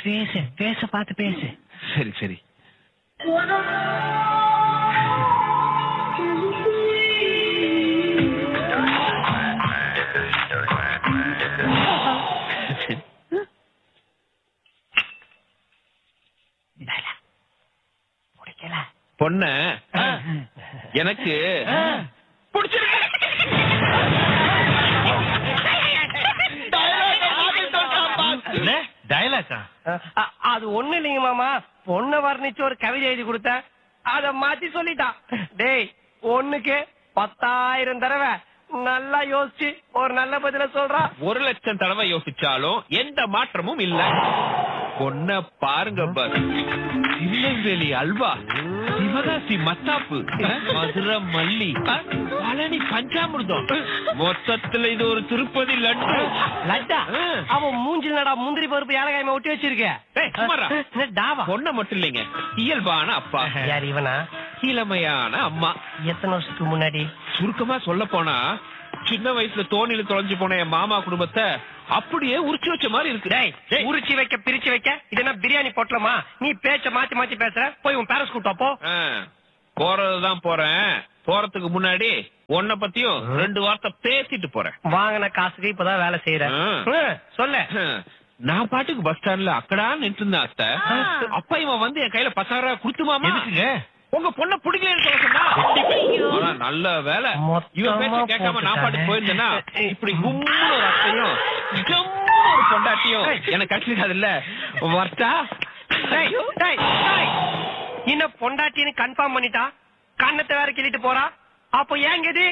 பேசு பேச பார்த்து பேசு சரி சரி பிடிக்கல பொண்ண எனக்கு என்ன டயலாக்கா அ- அது ஒண்ணு இல்லைங்க மாமா பொண்ண வர்ணிச்சு ஒரு கவிதை எழுதி கொடுத்தேன் அத மாத்தி சொல்லிட்டான் டேய் ஒண்ணுக்கு பத்தாயிரம் தடவை நல்லா யோசிச்சு ஒரு நல்ல பதில சொல்றா ஒரு லட்சம் தடவை யோசிச்சாலும் எந்த மாற்றமும் இல்ல பொண்ண பாருங்க பஸ் திருநெல்வேலி அல்வா சிவகாசி மத்தாப்பு மதுரை மல்லி பழனி பஞ்சாமிர்தம் மொத்தத்துல இது ஒரு திருப்பதி லட்டு லட்டா ஆ. அவன் மூஞ்சில் நடா முந்திரி பருப்பு ஏலகாயமா ஒட்டி வச்சிருக்க ஏய், சும்மாடா. என்ன டாவா பொண்ண மட்டும் இல்லைங்க இயல்பான அப்பா யார் இவனா இளமையான அம்மா எத்தனை வருஷத்துக்கு முன்னாடி சுருக்கமா சொல்ல போனா சின்ன வயசுல தோணில தொலைஞ்சு போன என் மாமா குடும்பத்தை அப்படியே உரிச்சு வச்ச மாதிரி இருக்கு டேய் உரிச்சு வைக்க பிரிச்சு வைக்க இது என்ன பிரியாணி பொட்டலமா நீ பேச்ச மாத்தி மாத்தி பேசுற போய் உன் பேரஸ் கூட்டா போ ஆ, போறதுதான் போறேன் போறதுக்கு முன்னாடி உன்னை பத்தியும் ரெண்டு வார்த்தை பேசிட்டு போறேன் வாங்கின காசுக்கு இப்பதான் வேலை செய்யற ஆ. ம், சொல்லு நான் பாட்டுக்கு பஸ் ஸ்டாண்ட்ல அக்கடா நின்று இருந்தேன் அத்தை அப்ப இவன் வந்து என் கையில பத்தாயிரம் ரூபாய் கொடுத்துமாமா எதுக்குங்க உங்க பொண்ண பிடிக்கலன்னு சொல்ல சொன்னா ஆனா நல்ல வேலை இவன் பேச்ச மொத்தமா கேட்காம நான் பாட்டுக்கு போயிருந்தேன்னா போட்டுட்டானே. இப்படி கும்முன்னு ஒரு அத்தையும் ஜம்முன்னு ஒரு பொண்டாட்டியும் எனக்கு கிடைச்சிருக்காது இல்ல வர்த்தா டேய், டேய், டேய். இன்னும் பொண்டாட்டின்னு கன்ஃபார்ம் பண்ணிட்டா கண்ணத்தை வேற கிள்ளிட்டு போறா அப்போ ஏங்க இது